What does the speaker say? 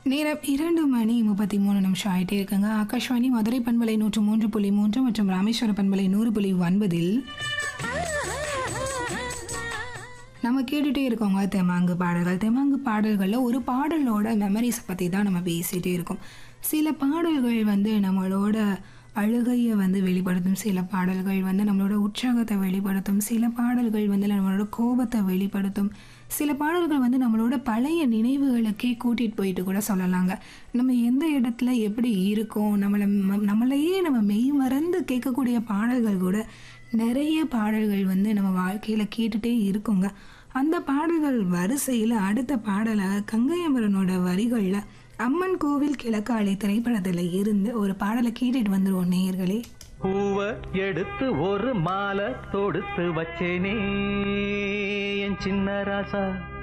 நேரம் இரண்டு மணி முப்பத்தி மூணு நிமிஷம் ஆயிட்டே இருக்குங்க ஆகாஷ்வாணி மதுரை பண்பலை நூற்று மூன்று புள்ளி மூன்று மற்றும் ராமேஸ்வர பண்பலை நூறு புள்ளி ஒன்பதில் நம்ம கேட்டுகிட்டே இருக்கோங்க தெமாங்கு பாடல்கள் தெமாங்கு பாடல்களில் ஒரு பாடலோட மெமரிஸை பற்றி தான் நம்ம பேசிகிட்டே இருக்கோம் சில பாடல்கள் வந்து நம்மளோட அழுகையை வந்து வெளிப்படுத்தும் சில பாடல்கள் வந்து நம்மளோட உற்சாகத்தை வெளிப்படுத்தும் சில பாடல்கள் வந்து நம்மளோட கோபத்தை வெளிப்படுத்தும் சில பாடல்கள் வந்து நம்மளோட பழைய நினைவுகளுக்கே கூட்டிகிட்டு போயிட்டு கூட சொல்லலாங்க நம்ம எந்த இடத்துல எப்படி இருக்கோம் நம்மளை ம- நம்மளையே நம்ம மெய் மறந்து கேட்கக்கூடிய பாடல்கள் கூட நிறைய பாடல்கள் வந்து நம்ம வாழ்க்கையில் கேட்டுகிட்டே இருக்கோங்க அந்த பாடல்கள் வரிசையில் அடுத்த பாடலை கங்கையமரனோட வரிகளில் அம்மன் கோவில் கிழக்காலை திரைப்படத்தில் இருந்து ஒரு பாடலை கேட்டுட்டு வந்துருவோம் நேயர்களே பூவ எடுத்து ஒரு மாலை தொடுத்து வச்சேனே என் சின்ன ராசா